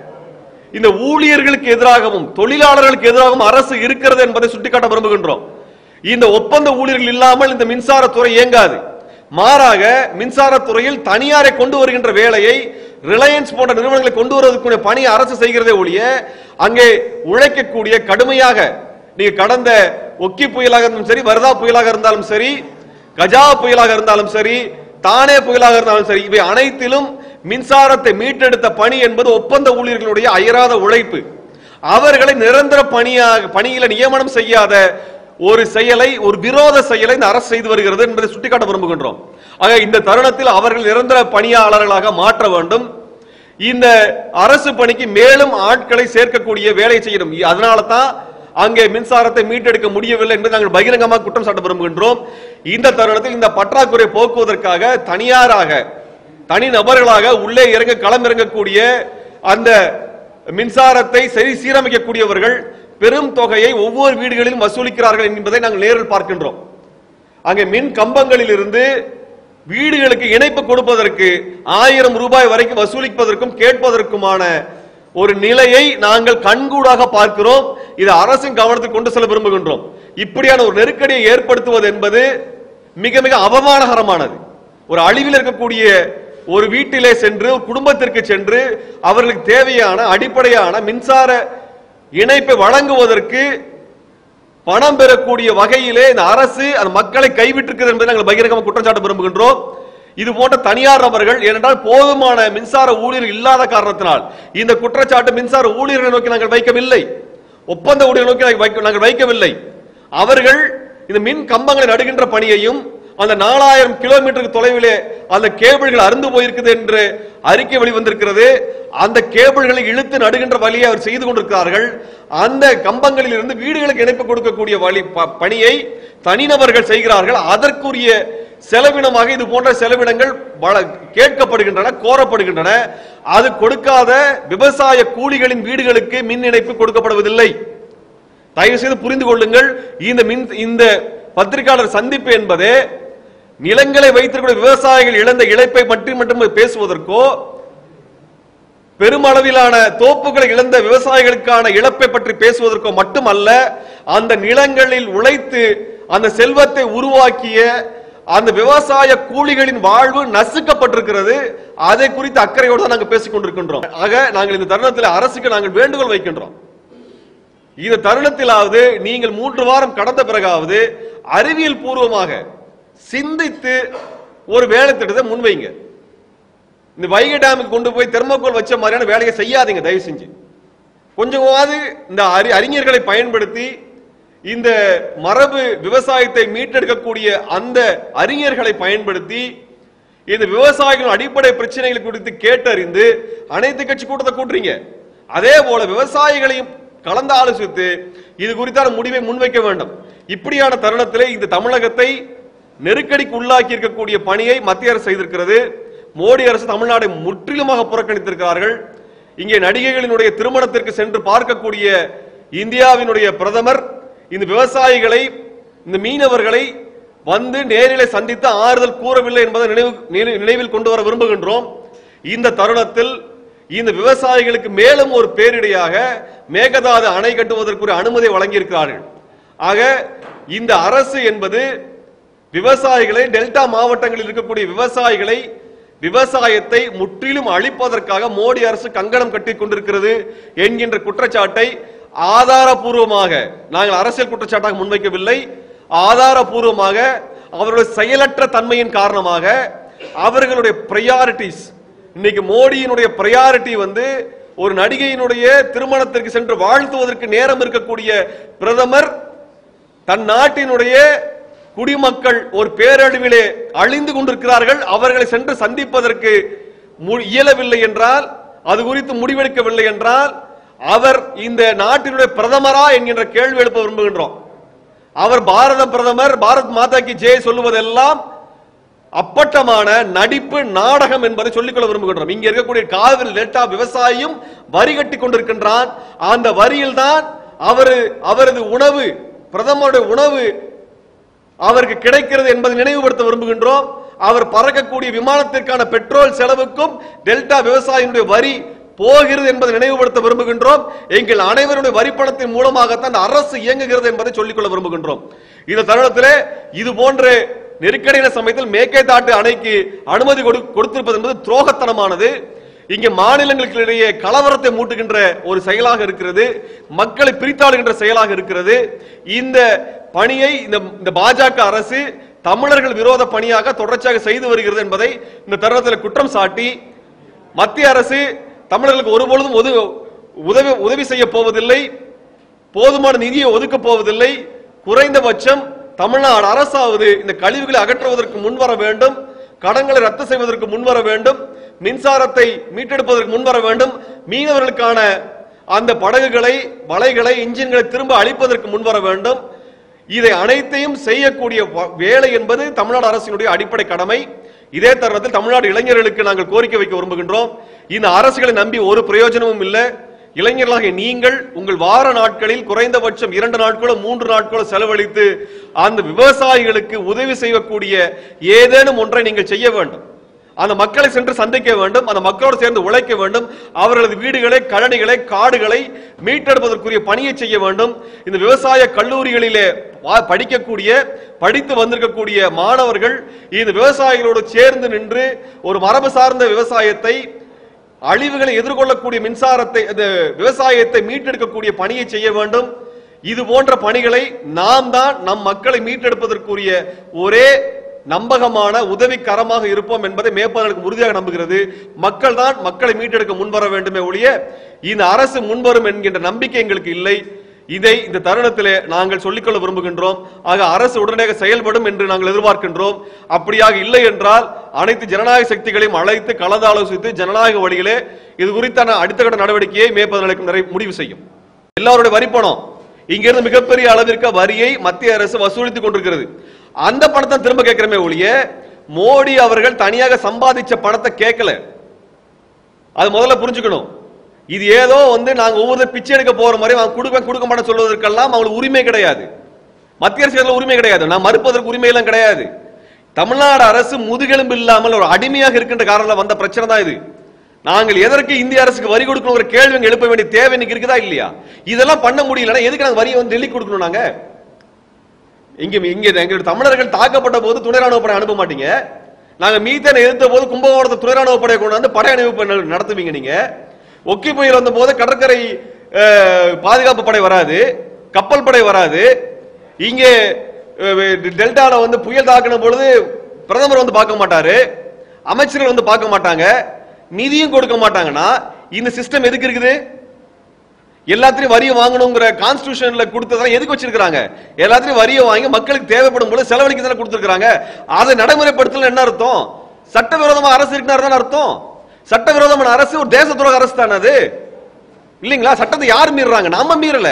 இந்த ஊழியர்களுக்கு எதிராகவும் தொழிலாளர்களுக்கு எதிராகவும் அரசு இருக்கிறது என்பதை சுட்டிக்காட்ட விரும்புகின்றோம் இந்த ஒப்பந்த ஊழியர்கள் இல்லாமல் இந்த மின்சாரத்துறை இயங்காது மாறாக மின்சாரத்துறையில் தனியாரை கொண்டு வருகின்ற வேலையை ரிலையன்ஸ் போன்ற நிறுவனங்களை கொண்டு வருவதற்குரிய பணி அரசு செய்கிறதே ஒழிய அங்கே உழைக்கக்கூடிய கடுமையாக நீங்க கடந்த ஒக்கி புயலாக இருந்தாலும் சரி வருதா புயலாக இருந்தாலும் சரி கஜா புயலாக இருந்தாலும் சரி தானே புயலாக இருந்தாலும் சரி இவை அனைத்திலும் மின்சாரத்தை மீட்டெடுத்த பணி என்பது ஒப்பந்த ஊழியர்களுடைய அயராத உழைப்பு அவர்களை நிரந்தர பணியாக பணியில நியமனம் செய்யாத ஒரு செயலை ஒரு விரோத செயலை இந்த அரசு செய்து வருகிறது என்பதை சுட்டிக்காட்ட விரும்புகின்றோம் ஆக இந்த தருணத்தில் அவர்கள் நிரந்தர பணியாளர்களாக மாற்ற வேண்டும் இந்த அரசு பணிக்கு மேலும் ஆட்களை சேர்க்கக்கூடிய வேலை செய்யணும் அதனால தான் அங்கே மின்சாரத்தை மீட்டெடுக்க முடியவில்லை என்பதை நாங்கள் பகிரங்கமாக குற்றம் சாட்ட விரும்புகின்றோம் இந்த தருணத்தில் இந்த பற்றாக்குறை போக்குவதற்காக தனியாராக தனி நபர்களாக உள்ளே இறங்க களம் இறங்கக்கூடிய அந்த மின்சாரத்தை சரி சீரமைக்கக்கூடியவர்கள் பெரும் தொகையை ஒவ்வொரு வீடுகளிலும் வசூலிக்கிறார்கள் என்பதை நாங்கள் நேரில் பார்க்கின்றோம் அங்கே மின் கம்பங்களில் இருந்து வீடுகளுக்கு இணைப்பு கொடுப்பதற்கு ஆயிரம் ரூபாய் வரைக்கும் வசூலிப்பதற்கும் கேட்பதற்குமான ஒரு நிலையை நாங்கள் கண்கூடாக பார்க்கிறோம் இது அரசின் கவனத்துக்கு கொண்டு செல்ல விரும்புகின்றோம் இப்படியான ஒரு நெருக்கடியை ஏற்படுத்துவது என்பது மிக மிக அவமானகரமானது ஒரு அழிவில் இருக்கக்கூடிய ஒரு வீட்டிலே சென்று ஒரு குடும்பத்திற்கு சென்று அவர்களுக்கு தேவையான அடிப்படையான மின்சார இணைப்பை வழங்குவதற்கு பணம் பெறக்கூடிய வகையிலே இந்த அரசு அந்த மக்களை கைவிட்டிருக்கிறது என்பதை நாங்கள் பகிரங்கமாக குற்றம் சாட்ட விரும்புகின்றோம் இது போன்ற தனியார் நபர்கள் ஏனென்றால் போதுமான மின்சார ஊழியர்கள் இல்லாத காரணத்தினால் இந்த குற்றச்சாட்டு மின்சார ஊழியர்களை நோக்கி நாங்கள் வைக்கவில்லை ஒப்பந்த ஊழியர்களை நோக்கி நாங்கள் வைக்க- நாங்கள் வைக்கவில்லை அவர்கள் இந்த மின் கம்பங்களை நடுகின்ற பணியையும் அந்த நாலாயிரம் கிலோமீட்டருக்கு தொலைவிலே அந்த கேபிள்கள் அருந்து போயிருக்குது என்று அறிக்கை வெளிவந்திருக்கிறது அந்த கேபிள்களை இழுத்து நடுகின்ற வழியை அவர் செய்து கொண்டிருக்கிறார்கள் அந்த கம்பங்களில் இருந்து வீடுகளுக்கு இணைப்பு கொடுக்கக்கூடிய வழி ப- பணியை தனிநபர்கள் செய்கிறார்கள் அதற்குரிய செலவினமாக இது போன்ற செலவினங்கள் வழ- கேட்கப்படுகின்றன கோரப்படுகின்றன அது கொடுக்காத விவசாய கூலிகளின் வீடுகளுக்கு மின் இணைப்பு கொடுக்கப்படுவதில்லை தயவு செய்து புரிந்து கொள்ளுங்கள் இந்த மின் இந்த பத்திரிகையாளர் சந்திப்பு என்பது நிலங்களை வைத்திருக்கிற விவசாயிகள் இழந்த இழப்பை மட்டும் மட்டும் பேசுவதற்கோ பெருமளவிலான தோப்புகளை இழந்த விவசாயிகளுக்கான இழப்பை பற்றி பேசுவதற்கோ மட்டுமல்ல அந்த நிலங்களில் உழைத்து அந்த செல்வத்தை உருவாக்கிய அந்த விவசாய கூலிகளின் வாழ்வு நசுக்கப்பட்டிருக்கிறது அதை குறித்து அக்கறையோடு தான் நாங்கள் பேசிக் கொண்டிருக்கின்றோம் ஆக நாங்கள் இந்த தருணத்தில் அரசுக்கு நாங்கள் வேண்டுகோள் வைக்கின்றோம் இந்த தருணத்திலாவது நீங்கள் மூன்று வாரம் கடந்த பிறகாவது அறிவியல் பூர்வமாக சிந்தித்து ஒரு வேலை திட்டத்தை முன்வைங்க இந்த வைகை டேமுக்கு கொண்டு போய் தெர்மோகோல் வச்ச மாதிரியான வேலையை செய்யாதீங்க தயவு செஞ்சு கொஞ்சமாவது இந்த அறி அறிஞர்களை பயன்படுத்தி இந்த மரபு விவசாயத்தை மீட்டெடுக்கக்கூடிய அந்த அறிஞர்களை பயன்படுத்தி இந்த விவசாயிகளின் அடிப்படை பிரச்சனைகள் குறித்து கேட்டறிந்து அனைத்து கட்சி கூட்டத்தை கூட்டுறீங்க அதே போல விவசாயிகளையும் கலந்து ஆலோசித்து இது குறித்தான முடிவை முன்வைக்க வேண்டும் இப்படியான தருணத்திலே இந்த தமிழகத்தை நெருக்கடிக்கு உள்ளாக்கி இருக்கக்கூடிய பணியை மத்திய அரசு செய்திருக்கிறது மோடி அரசு தமிழ்நாடை முற்றிலுமாக புறக்கணித்திருக்கிறார்கள் இங்கே நடிகைகளினுடைய திருமணத்திற்கு சென்று பார்க்கக்கூடிய இந்தியாவினுடைய பிரதமர் இந்த விவசாயிகளை இந்த மீனவர்களை வந்து நேரிலே சந்தித்து ஆறுதல் கூறவில்லை என்பதை நினைவு நினை- நினைவில் கொண்டு வர விரும்புகின்றோம் இந்த தருணத்தில் இந்த விவசாயிகளுக்கு மேலும் ஒரு பேரிடையாக மேகதாது அணை கட்டுவதற்குரிய அனுமதி வழங்கியிருக்கிறார்கள் ஆக இந்த அரசு என்பது விவசாயிகளை டெல்டா மாவட்டங்களில் இருக்கக்கூடிய விவசாயிகளை விவசாயத்தை முற்றிலும் அழிப்பதற்காக மோடி அரசு கங்கணம் கட்டிக் கொண்டிருக்கிறது என்கின்ற குற்றச்சாட்டை ஆதாரபூர்வமாக நாங்கள் அரசியல் குற்றச்சாட்டாக முன்வைக்கவில்லை ஆதாரபூர்வமாக அவருடைய செயலற்ற தன்மையின் காரணமாக அவர்களுடைய பிரையாரிட்டிஸ் இன்னைக்கு மோடியினுடைய பிரையாரிட்டி வந்து ஒரு நடிகையினுடைய திருமணத்திற்கு சென்று வாழ்த்துவதற்கு நேரம் இருக்கக்கூடிய பிரதமர் தன் நாட்டினுடைய குடிமக்கள் ஒரு பேரழிவிலே அழிந்து கொண்டிருக்கிறார்கள் அவர்களை சென்று சந்திப்பதற்கு மு- இயலவில்லை என்றால் அது குறித்து முடிவெடுக்கவில்லை என்றால் அவர் இந்த நாட்டினுடைய பிரதமரா என்கின்ற கேள்வி எழுப்ப விரும்புகின்றோம் அவர் பாரத பிரதமர் பாரத் மாதா கி ஜெய் சொல்லுவதெல்லாம் அப்பட்டமான நடிப்பு நாடகம் என்பதை சொல்லிக்கொள்ள விரும்புகின்றோம் இங்க இருக்கக்கூடிய காவிரி டெல்டா விவசாயியும் வரி கட்டி கொண்டிருக்கின்றான் அந்த வரியில் தான் அவரு அவரது உணவு பிரதமருடைய உணவு அவருக்கு கிடைக்கிறது என்பதை நினைவுபடுத்த விரும்புகின்றோம் அவர் பறக்கக்கூடிய விமானத்திற்கான பெட்ரோல் செலவுக்கும் டெல்டா விவசாயிகளுடைய வரி போகிறது என்பதை நினைவுபடுத்த விரும்புகின்றோம் எங்கள் அனைவருடைய வரி பணத்தின் மூலமாகத்தான் இந்த அரசு இயங்குகிறது என்பதை சொல்லிக்கொள்ள விரும்புகின்றோம் இந்த தருணத்திலே இது போன்ற நெருக்கடியான சமயத்தில் மேற்கேதாட்டு அணைக்கு அனுமதி கொடு- கொடுத்திருப்பது என்பது துரோகத்தனமானது இங்கே மாநிலங்களுக்கு இடையே கலவரத்தை மூட்டுகின்ற ஒரு செயலாக இருக்கிறது மக்களை பிரித்தாளுகின்ற செயலாக இருக்கிறது இந்த பணியை இந்த இந்த பாஜக அரசு தமிழர்கள் விரோத பணியாக தொடர்ச்சியாக செய்து வருகிறது என்பதை இந்த தருணத்தில் குற்றம் சாட்டி மத்திய அரசு தமிழர்களுக்கு ஒருபொழுதும் உதவி உதவி உதவி செய்ய போவதில்லை போதுமான நிதியை ஒதுக்க போவதில்லை குறைந்தபட்சம் தமிழ்நாடு அரசாவது இந்த கழிவுகளை அகற்றுவதற்கு முன்வர வேண்டும் கடன்களை ரத்து செய்வதற்கு முன்வர வேண்டும் மின்சாரத்தை மீட்டெடுப்பதற்கு முன்வர வேண்டும் மீனவர்களுக்கான அந்த படகுகளை வலைகளை இன்ஜின்களை திரும்ப அழிப்பதற்கு முன்வர வேண்டும் இதை அனைத்தையும் செய்யக்கூடிய வ- வேலை என்பது தமிழ்நாடு அரசினுடைய அடிப்படை கடமை இதே தருணத்தில் தமிழ்நாடு இளைஞர்களுக்கு நாங்கள் கோரிக்கை வைக்க விரும்புகின்றோம் இந்த அரசுகளை நம்பி ஒரு பிரயோஜனமும் இல்லை இளைஞர்களாகிய நீங்கள் உங்கள் வார நாட்களில் குறைந்தபட்சம் இரண்டு நாட்களோ மூன்று நாட்களோ செலவழித்து அந்த விவசாயிகளுக்கு உதவி செய்யக்கூடிய ஏதேனும் ஒன்றை நீங்கள் செய்ய வேண்டும் அந்த மக்களை சென்று சந்திக்க வேண்டும் அந்த மக்களோடு சேர்ந்து உழைக்க வேண்டும் அவர்களது வீடுகளை கழனிகளை காடுகளை மீட்டெடுப்பதற்குரிய பணியை செய்ய வேண்டும் இந்த விவசாய கல்லூரிகளிலே வா- படிக்கக்கூடிய படித்து வந்திருக்கக்கூடிய மாணவர்கள் இந்த விவசாயிகளோடு சேர்ந்து நின்று ஒரு மரபு சார்ந்த விவசாயத்தை அழிவுகளை எதிர்கொள்ளக்கூடிய மின்சாரத்தை அந்த விவசாயத்தை மீட்டெடுக்கக்கூடிய பணியை செய்ய வேண்டும் இது போன்ற பணிகளை நாம் தான் நம் மக்களை மீட்டெடுப்பதற்குரிய ஒரே நம்பகமான உதவிக்கரமாக இருப்போம் என்பதை மேற்பாளர்களுக்கு உறுதியாக நம்புகிறது மக்கள் தான் மக்களை மீட்டெடுக்க முன்வர வேண்டுமே ஒழிய இந்த அரசு முன்வரும் என்கின்ற நம்பிக்கை எங்களுக்கு இல்லை இதை இந்த தருணத்திலே நாங்கள் சொல்லிக்கொள்ள விரும்புகின்றோம் ஆக அரசு உடனடியாக செயல்படும் என்று நாங்கள் எதிர்பார்க்கின்றோம் அப்படியாக இல்லை என்றால் அனைத்து ஜனநாயக சக்திகளையும் அழைத்து கலந்தாலோசித்து ஜனநாயக வழியிலே இது குறித்தான அடுத்த கட்ட நடவடிக்கையை மேற்பதற்கு நிறைய முடிவு செய்யும் எல்லாருடைய வரி பணம் இங்கிருந்து மிகப்பெரிய அளவிற்கு வரியை மத்திய அரசு வசூலித்துக் கொண்டிருக்கிறது அந்த பணத்தை திரும்ப கேட்கிறமே ஒழிய மோடி அவர்கள் தனியாக சம்பாதிச்ச பணத்தை கேட்கல அது முதல்ல புரிஞ்சுக்கணும் இது ஏதோ வந்து நாங்க ஒவ்வொரு பிச்சை எடுக்க போற மாதிரி அவங்க கொடுக்க கொடுக்க மாட்டேன் சொல்வதற்கெல்லாம் அவங்களுக்கு உரிமை கிடையாது மத்திய அரசு இதுல உரிமை கிடையாது நான் மறுப்பதற்கு உரிமை எல்லாம் கிடையாது தமிழ்நாடு அரசு முதுகெலும்பு இல்லாமல் ஒரு அடிமையாக இருக்கின்ற காரணம் வந்த பிரச்சனை தான் இது நாங்கள் எதற்கு இந்திய அரசுக்கு வரி கொடுக்கணுங்கிற கேள்வி இங்க எழுப்ப வேண்டிய தேவை இன்னைக்கு இருக்குதா இல்லையா இதெல்லாம் பண்ண முடியலன்னா எதுக்கு நாங்க வரியை வந்து டெல்லி கொடுக்கணும் நாங்க இங்க இங்க எங்களுடைய தமிழர்கள் தாக்கப்பட்ட போது துணை ராணுவ படை அனுப்ப மாட்டீங்க நாங்க மீத்தனை எதிர்த்த போது கும்பகோணத்தை துணை ராணுவ படையை கொண்டு வந்து படை அணிவிப்பு ந- நடத்துவீங்க நீங்க ஒக்கி புயல் வந்த போது கடற்கரை அஹ், பாதுகாப்பு படை வராது கப்பல் படை வராது இங்கே அஹ், டெல்டால வந்து புயல் தாக்கின பொழுது பிரதமர் வந்து பார்க்க மாட்டாரு அமைச்சர்கள் வந்து பார்க்க மாட்டாங்க நிதியும் கொடுக்க மாட்டாங்கன்னா இந்த சிஸ்டம் எதுக்கு இருக்குது எல்லாத்தையும் வரியை வாங்கணுங்கிற கான்ஸ்டிடியூஷன்ல கொடுத்ததெல்லாம் எதுக்கு வச்சிருக்காங்க எல்லாத்தையும் வரியை வாங்கி மக்களுக்கு தேவைப்படும் போது செலவழிக்க தானே கொடுத்துருக்காங்க அதை நடைமுறைப்படுத்தல என்ன அர்த்தம் சட்டவிரோதமா அரசு இருக்கிறார் அர்த்தம் சட்டவிரோதமான அரசு ஒரு தேச துரோக அரசு தானே அது இல்லைங்களா சட்டத்தை யார் மீறுறாங்க நாம மீறல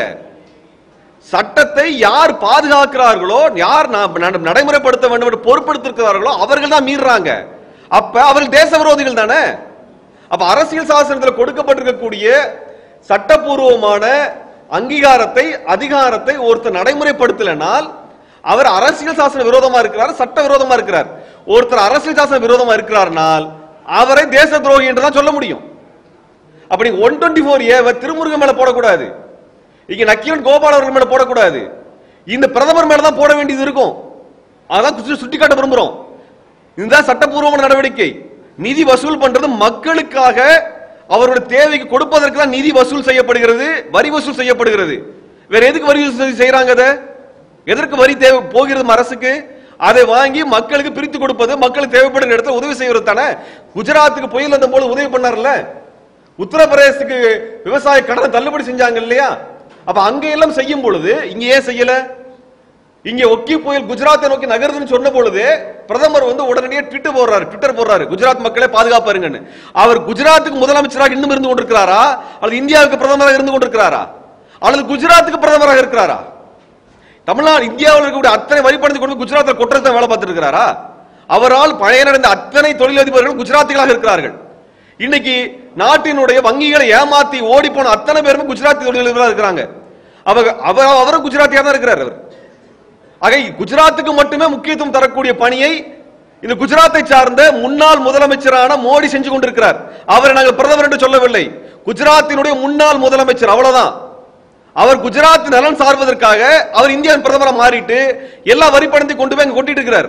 சட்டத்தை யார் பாதுகாக்கிறார்களோ யார் நாம் நட- நடைமுறைப்படுத்த வேண்டும் என்று பொறுப்பெடுத்திருக்கிறார்களோ அவர்கள் தான் மீறுறாங்க அப்ப அவர்கள் தேச விரோதிகள் தானே அப்ப அரசியல் சாசனத்தில் கொடுக்கப்பட்டிருக்கக்கூடிய சட்டபூர்வமான அங்கீகாரத்தை அதிகாரத்தை ஒருத்தர் நடைமுறைப்படுத்தலைனால் அவர் அரசியல் சாசன விரோதமா இருக்கிறார் சட்ட விரோதமா இருக்கிறார் ஒருத்தர் அரசியல் சாசன விரோதமா இருக்கிறார்னால் அவரை தேச துரோகி என்று தான் சொல்ல முடியும் அப்படி one twenty four A Thirumurugan மேல போடக்கூடாது இங்க நக்கீரன் கோபால் அவர்கள் மேல போடக்கூடாது இந்த பிரதமர் மேல தான் போட வேண்டியது இருக்கும் அதான் சுட்டி- சுட்டிக்காட்ட விரும்புறோம் இதுதான் சட்டப்பூர்வமான நடவடிக்கை நிதி வசூல் பண்றது மக்களுக்காக அவர்களுடைய தேவைக்கு கொடுப்பதற்கு தான் நிதி வசூல் செய்யப்படுகிறது வரி வசூல் செய்யப்படுகிறது வேற எதுக்கு வரி வசூல் செய்யறாங்க அதை எதற்கு வரி தேவை போகிறது அரசுக்கு அதை வாங்கி மக்களுக்கு பிரித்து கொடுப்பது மக்களுக்கு தேவைப்படுகிற இடத்துல உதவி செய்வது தானே குஜராத்துக்கு புயல் வந்த போது உதவி பண்ணார்ல உத்தரப்பிரதேசத்துக்கு விவசாய கடனை தள்ளுபடி செஞ்சாங்க இல்லையா அப்ப அங்க எல்லாம் செய்யும் பொழுது இங்க ஏன் செய்யல இங்க ஒக்கி புயல் குஜராத்தை நோக்கி நகருதுன்னு சொன்ன பொழுது பிரதமர் வந்து உடனடியே ட்விட்டர் போடுறாரு ட்விட்டர் போடுறாரு குஜராத் மக்களே பாதுகாப்பாருங்கன்னு அவர் குஜராத்துக்கு முதலமைச்சராக இன்னும் இருந்து கொண்டிருக்கிறாரா அல்லது இந்தியாவுக்கு பிரதமராக இருந்து கொண்டிருக்கிறாரா அல்லது குஜராத்துக்கு பிரதமராக இருக்கிறாரா தமிழ்நாடு இந்தியாவில் இருக்கக்கூடிய அத்தனை வரி பணத்தை கொண்டு குஜராத்தில் கொட்டுறதை வேலை பார்த்துட்டு இருக்கிறாரா அவரால் பயனடைந்த அத்தனை தொழிலதிபர்கள் குஜராத்திகளாக இருக்கிறார்கள் இன்னைக்கு நாட்டினுடைய வங்கிகளை ஏமாத்தி ஓடி போன அத்தனை பேருமே குஜராத்தி தொழிலதிபர்களாக இருக்கிறாங்க அவங்க அவர் அவரும் குஜராத்தியா தான் இருக்கிறார் அவர் ஆக குஜராத்துக்கு மட்டுமே முக்கியத்துவம் தரக்கூடிய பணியை இந்த குஜராத்தை சார்ந்த முன்னாள் முதலமைச்சரான மோடி செஞ்சு கொண்டிருக்கிறார் அவரை நாங்கள் பிரதமர் என்று சொல்லவில்லை குஜராத்தினுடைய முன்னாள் முதலமைச்சர் அவ்வளவுதான் அவர் குஜராத் நலன் சார்வதற்காக அவர் இந்தியாவின் பிரதமரா மாறிட்டு எல்லா வரி பணத்தையும் கொண்டு போய் அங்க கொட்டிட்டு இருக்கிறார்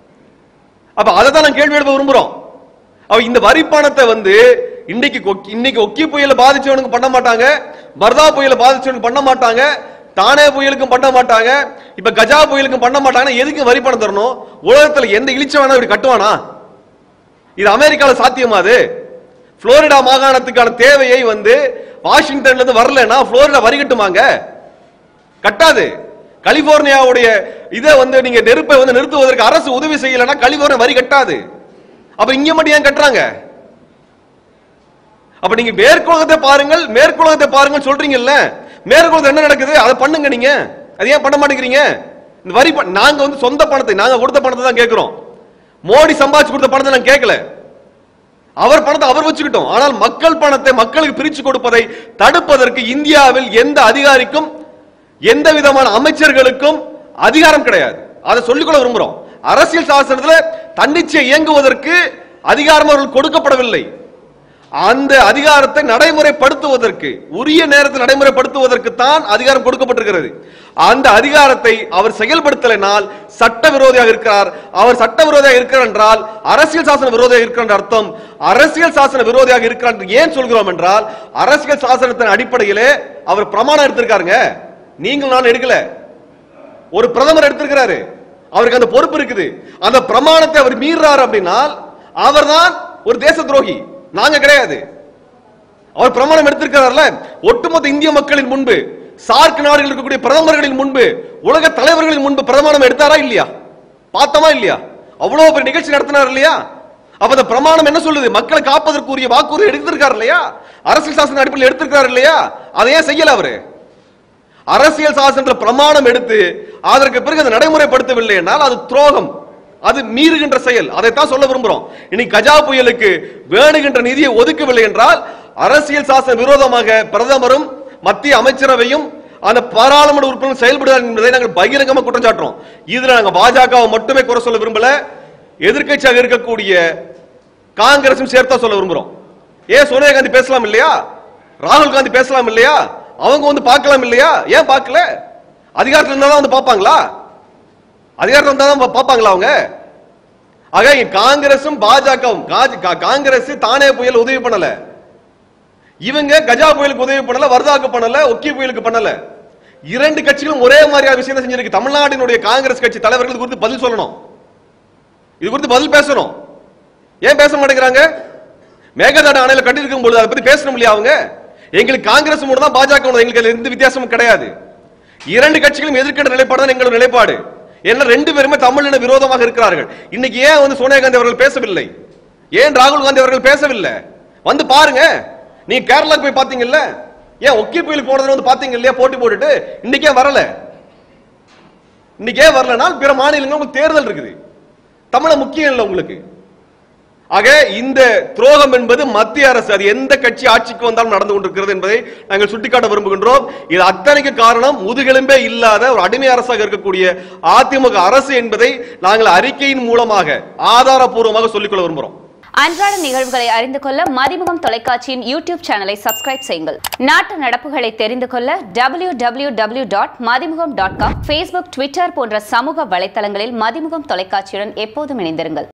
அப்ப அதை தான் நான் கேள்வி எழுப்ப விரும்புறோம் அவ இந்த வரி பணத்தை வந்து இன்னைக்கு கொக்கி- இன்னைக்கு ஒக்கி புயல பாதிச்சவனுக்கு பண்ண மாட்டாங்க பர்தா புயல பாதிச்சவனுக்கு பண்ண மாட்டாங்க தானே புயலுக்கும் பண்ண மாட்டாங்க இப்ப கஜா புயலுக்கும் பண்ண மாட்டாங்கன்னா எதுக்கு வரி பணம் தரணும் உலகத்துல எந்த இழிச்சவனா இப்படி கட்டுவானா இது அமெரிக்கால சாத்தியமா அது புளோரிடா மாகாணத்துக்கான தேவையை வந்து வாஷிங்டன்ல இருந்து வரலன்னா புளோரிடா வரி கட்டுமாங்க கட்டாது கலிபோர்னியாவுடைய இதை வந்து நீங்க நெருப்பை வந்து நிறுத்துவதற்கு அரசு உதவி செய்யலைன்னா கலிபோர்னியா வரி கட்டாது அப்ப இங்க மட்டும் ஏன் கட்டுறாங்க அப்ப நீங்க மேற்குலகத்தை பாருங்கள் மேற்குலகத்தை பாருங்கள் சொல்றீங்கல்ல மேற்குலகத்துல என்ன நடக்குது அதை பண்ணுங்க நீங்க அது ஏன் பண்ண மாட்டேங்கிறீங்க இந்த வரி ப- நாங்க வந்து சொந்த பணத்தை நாங்க கொடுத்த பணத்தை தான் கேட்கிறோம் மோடி சம்பாதிச்சு கொடுத்த பணத்தை நான் கேட்கல அவர் பணத்தை அவர் வச்சுக்கிட்டோம் ஆனால் மக்கள் பணத்தை மக்களுக்கு பிரிச்சு கொடுப்பதை தடுப்பதற்கு இந்தியாவில் எந்த அதிகாரிக்கும் எந்த விதமான அமைச்சர்களுக்கும் அதிகாரம் கிடையாது அதை சொல்லிக்கொள்ள விரும்புறோம் அரசியல் சாசனத்துல தன்னிச்சை இயங்குவதற்கு அதிகாரம் அவர்கள் கொடுக்கப்படவில்லை அந்த அதிகாரத்தை நடைமுறைப்படுத்துவதற்கு உரிய நேரத்தில் நடைமுறைப்படுத்துவதற்கு தான் அதிகாரம் கொடுக்கப்பட்டிருக்கிறது அந்த அதிகாரத்தை அவர் செயல்படுத்தலைனால் சட்ட விரோதியாக இருக்கிறார் அவர் சட்ட விரோதியாக இருக்கிறார் என்றால் அரசியல் சாசன விரோதியாக இருக்கிறார் என்ற அர்த்தம் அரசியல் சாசன விரோதியாக இருக்கிறார் என்று ஏன் சொல்கிறோம் என்றால் அரசியல் சாசனத்தின் அடிப்படையிலே அவர் பிரமாணம் எடுத்திருக்காருங்க நீங்கள் நான் எடுக்கல ஒரு பிரதமர் எடுத்திருக்கிறாரு அவருக்கு அந்த பொறுப்பு இருக்குது அந்த பிரமாணத்தை அவர் மீறார் அப்படின்னால் அவர்தான் ஒரு தேச துரோகி நாங்க கிடையாது அவர் பிரமாணம் எடுத்திருக்கிறார்ல ஒட்டுமொத்த இந்திய மக்களின் முன்பு சார்க் நாடுகள் இருக்கக்கூடிய பிரதமர்களின் முன்பு உலக தலைவர்களின் முன்பு பிரமாணம் எடுத்தாரா இல்லையா பார்த்தமா இல்லையா அவ்வளவு பெரிய நிகழ்ச்சி நடத்தினார் இல்லையா அப்ப அந்த பிரமாணம் என்ன சொல்லுது மக்களை காப்பதற்குரிய வாக்குறுதி எடுத்திருக்காரு இல்லையா அரசியல் சாசன அடிப்படையில் எடுத்திருக்காரு இல்லையா அதை ஏன் செய்யல அவரு அரசியல் சாசனத்துல பிரமாணம் எடுத்து அதற்கு பிறகு அதை நடைமுறைப்படுத்தவில்லை என்றால் அது துரோகம் அது மீறுகின்ற செயல் அதைத்தான் சொல்ல விரும்புறோம் இன்னைக்கு கஜா புயலுக்கு வேணுகின்ற நிதியை ஒதுக்கவில்லை என்றால் அரசியல் சாசன விரோதமாக பிரதமரும் மத்திய அமைச்சரவையும் அந்த பாராளுமன்ற உறுப்பினர் செயல்படுகிறார் என்பதை நாங்கள் பகிரங்கமாக குற்றம் சாட்டுறோம் இதுல நாங்க பாஜகவை மட்டுமே குறை சொல்ல விரும்பல எதிர்க்கட்சியாக இருக்கக்கூடிய காங்கிரசும் சேர்த்தா சொல்ல விரும்புறோம் ஏன் சோனியா காந்தி பேசலாம் இல்லையா ராகுல் காந்தி பேசலாம் இல்லையா அவங்க வந்து பார்க்கலாம் இல்லையா ஏன் பார்க்கல அதிகாரத்துல இருந்தா தான் வந்து பார்ப்பாங்களா அதிகாரத்துல இருந்தா தான் பா- பார்ப்பாங்களா அவங்க ஆக இங்க காங்கிரசும் பாஜகவும் காங்கிரஸ் தானே புயல் உதவி பண்ணல இவங்க கஜா புயலுக்கு உதவி பண்ணல வர்தாக்கு பண்ணல ஒக்கி புயலுக்கு பண்ணல இரண்டு கட்சிகளும் ஒரே மாதிரியான விஷயம் செஞ்சிருக்கு தமிழ்நாட்டினுடைய காங்கிரஸ் கட்சி தலைவர்கள் இது குறித்து பதில் சொல்லணும் இது குறித்து பதில் பேசணும் ஏன் பேச மாட்டேங்கிறாங்க மேகதாடு அணையில கட்டிருக்கும் பொழுது அதை பத்தி பேசணும் இல்லையா அவங்க எங்களுக்கு காங்கிரஸ் மூணு தான் பாஜக மூணு எங்களுக்கு அதுல எந்த வித்தியாசமும் கிடையாது இரண்டு கட்சிகளும் எதிர்க்கின்ற நிலைப்பாடு தான் எங்களோட நிலைப்பாடு ஏன்னா ரெண்டு பேருமே தமிழின விரோதமாக இருக்கிறார்கள் இன்னைக்கு ஏன் வந்து சோனியா காந்தி அவர்கள் பேசவில்லை ஏன் ராகுல் காந்தி அவர்கள் பேசவில்லை வந்து பாருங்க நீங்க கேரளாக்கு போய் பாத்தீங்கல்ல ஏன் ஒக்கி புயலுக்கு போனதுல வந்து பாத்தீங்க இல்லையா போட்டி போட்டுட்டு இன்னைக்கே வரல இன்னைக்கே வரலனால் பிற மாநிலங்கள் உங்களுக்கு தேர்தல் இருக்குது தமிழ முக்கியம் இல்லை உங்களுக்கு ஆக இந்த துரோகம் என்பது மத்திய அரசு அது எந்த கட்சி ஆட்சிக்கு வந்தாலும் நடந்து கொண்டிருக்கிறது என்பதை நாங்கள் சுட்டிக்காட்ட விரும்புகின்றோம் இது அத்தனைக்கு காரணம் முதுகெலும்பே இல்லாத ஒரு அடிமை அரசாக இருக்கக்கூடிய அதிமுக அரசு என்பதை நாங்கள் அறிக்கையின் மூலமாக ஆதாரப்பூர்வமாக சொல்லிக்கொள்ள விரும்புகிறோம் அன்றாட நிகழ்வுகளை அறிந்து கொள்ள மதிமுகம் தொலைக்காட்சியின் யூடியூப் சேனலை சப்ஸ்கிரைப் செய்யுங்கள் நாட்டு நடப்புகளை தெரிந்து கொள்ள W W W dot Mathimugam dot com Facebook Twitter போன்ற சமூக வலைத்தளங்களில் மதிமுகம் தொலைக்காட்சியுடன் எப்போதும் இணைந்திருங்கள்